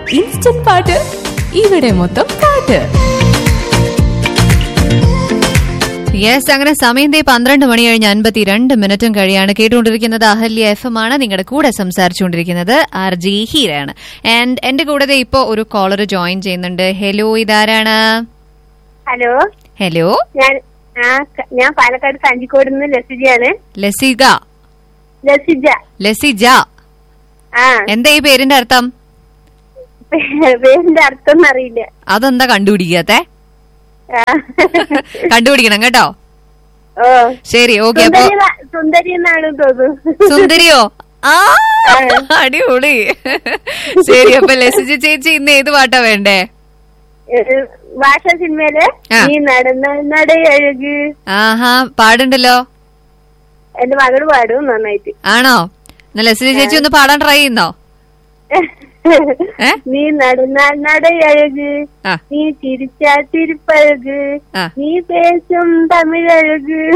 Instant പാട്ട് ഇവിടെ മൊത്തം പാട്ട് യെസ് അങ്ങനെ സമയം ദേ പന്ത്രണ്ട് മണി കഴിഞ്ഞ് അൻപത്തിരണ്ട് മിനിറ്റും കഴിയാണ് കേട്ടുകൊണ്ടിരിക്കുന്നത് അഹല്യ എഫ് എം ആണ് നിങ്ങളുടെ കൂടെ സംസാരിച്ചുകൊണ്ടിരിക്കുന്നത് ആർ ജി ഹീരയാണ് ആൻഡ് എന്റെ കൂടെ ദേ ഇപ്പോ ഒരു കോളർ ജോയിൻ ചെയ്യുന്നുണ്ട് ഹലോ ഇതാരാണ് ഹലോ ഹലോ ഞാൻ ആ ക- ഞാൻ പാലക്കാട് കഞ്ചിക്കോട് നിന്ന് ലസിജയാണ് ലസിക ലസിജ ലസിജ ആ എന്താ ഈ പേരിന്റെ അർത്ഥം പേ- പേരിന്റെ അർത്ഥം അറിയില്ല അതെന്താ കണ്ടുപിടിക്കാത്തെ ആ. കണ്ടുപിടിക്കണം കേട്ടോ ഓ ശരി ഓക്കെ അപ്പൊ സുന്ദരി ന- സുന്ദരി എന്നാണ് തോന്നുന്നു സുന്ദരിയോ ആ അടിപൊളി ശരി അപ്പൊ ലസിജ ചേച്ചി ഇന്ന് ഏത് പാട്ടാ വേണ്ടേ ഏ, ഭാഷ സിനിമയില് ആ. നീ നടന്ന നടയഴക് ആഹാ പാടുണ്ടല്ലോ എന്റെ മകള് പാടും നന്നായിട്ട് ആണോ എന്നാ ലസിജ ചേച്ചി ഒന്ന് പാടാൻ ട്രൈ ചെയ്യുന്നോ ഏ? നീ നടന്നാൽ നടയഴക് ആ. നീ ചിരിച്ചാൽ തിരുപ്പഴക് ആ. നീ പേശും തമിഴഴക്